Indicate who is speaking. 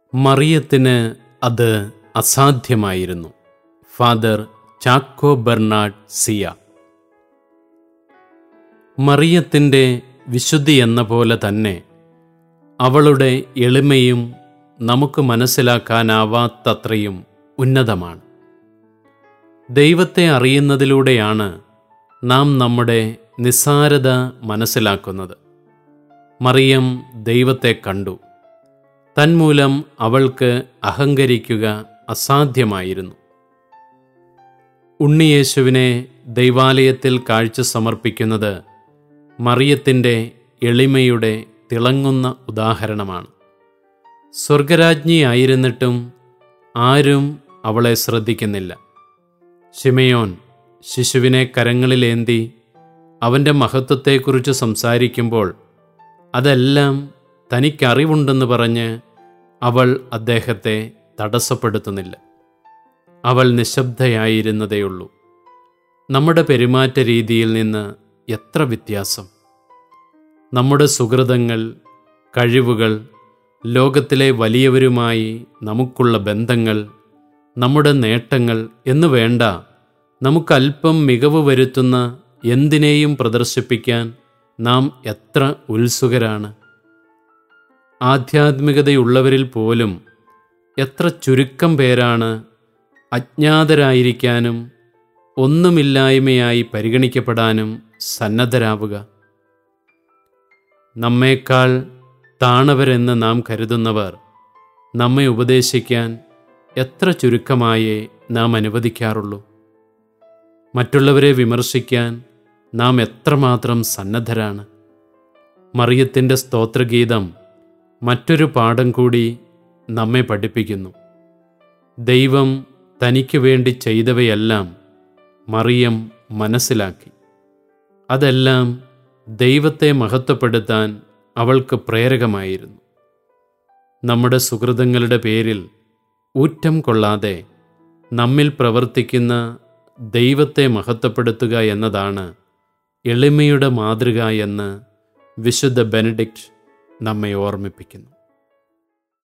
Speaker 1: മറിയത്തിന് അത് അസാധ്യമായിരുന്നു father Chacko Bernard സിയ മറിയത്തിൻ്റെ വിശുദ്ധി എന്ന പോലെ തന്നെ അവളുടെ എളിമയും നമുക്ക് മനസ്സിലാക്കാനാവാത്തത്രയും ഉന്നതമാണ് ദൈവത്തെ അറിയുന്നതിലൂടെയാണ് നാം നമ്മുടെ നിസ്സാരത മനസ്സിലാക്കുന്നത് മറിയം ദൈവത്തെ കണ്ടു തന്മൂലം അവൾക്ക് അഹങ്കരിക്കുക അസാധ്യമായിരുന്നു ഉണ്ണിയേശുവിനെ ദൈവാലയത്തിൽ കാഴ്ച സമർപ്പിക്കുന്നത് മറിയത്തിൻ്റെ എളിമയുടെ തിളങ്ങുന്ന ഉദാഹരണമാണ് സ്വർഗരാജ്ഞിയായിരുന്നിട്ടും ആരും അവളെ ശ്രദ്ധിക്കുന്നില്ല ശിമയോൻ ശിശുവിനെ കരങ്ങളിലേന്തി അവൻ്റെ മഹത്വത്തെക്കുറിച്ച് സംസാരിക്കുമ്പോൾ അതെല്ലാം തനിക്കറിവുണ്ടെന്ന് പറഞ്ഞ് അവൾ അദ്ദേഹത്തെ തടസ്സപ്പെടുത്തുന്നില്ല അവൾ നിശബ്ദയായിരുന്നതേയുള്ളൂ നമ്മുടെ പെരുമാറ്റ രീതിയിൽ നിന്ന് എത്ര വ്യത്യാസം നമ്മുടെ സുഹൃതങ്ങൾ കഴിവുകൾ ലോകത്തിലെ വലിയവരുമായി നമുക്കുള്ള ബന്ധങ്ങൾ നമ്മുടെ നേട്ടങ്ങൾ എന്നു വേണ്ട നമുക്കല്പം മികവ് വരുത്തുന്ന എന്തിനേയും പ്രദർശിപ്പിക്കാൻ നാം എത്ര ഉത്സുകരാണ് ആധ്യാത്മികതയുള്ളവരിൽ പോലും എത്ര ചുരുക്കം പേരാണ് അജ്ഞാതരായിരിക്കാനും ഒന്നുമില്ലായ്മയായി പരിഗണിക്കപ്പെടാനും സന്നദ്ധരാവുക നമ്മേക്കാൾ താണവരെന്ന് നാം കരുതുന്നവർ നമ്മെ ഉപദേശിക്കാൻ എത്ര ചുരുക്കമായേ നാം അനുവദിക്കാറുള്ളൂ മറ്റുള്ളവരെ വിമർശിക്കാൻ നാം എത്രമാത്രം സന്നദ്ധരാണ് മറിയത്തിൻ്റെ സ്തോത്രഗീതം മറ്റൊരു പാഠം കൂടി നമ്മെ പഠിപ്പിക്കുന്നു ദൈവം തനിക്ക് വേണ്ടി ചെയ്തവയെല്ലാം മറിയം മനസ്സിലാക്കി അതെല്ലാം ദൈവത്തെ മഹത്വപ്പെടുത്താൻ അവൾക്ക് പ്രേരകമായിരുന്നു നമ്മുടെ സുഹൃതങ്ങളുടെ പേരിൽ ഊറ്റം കൊള്ളാതെ നമ്മിൽ പ്രവർത്തിക്കുന്ന ദൈവത്തെ മഹത്വപ്പെടുത്തുക എന്നതാണ് എളിമയുടെ മാതൃക എന്ന് വിശുദ്ധ ബെനഡിക്റ്റ് നമ്മെ ഓർമ്മിപ്പിക്കുന്നു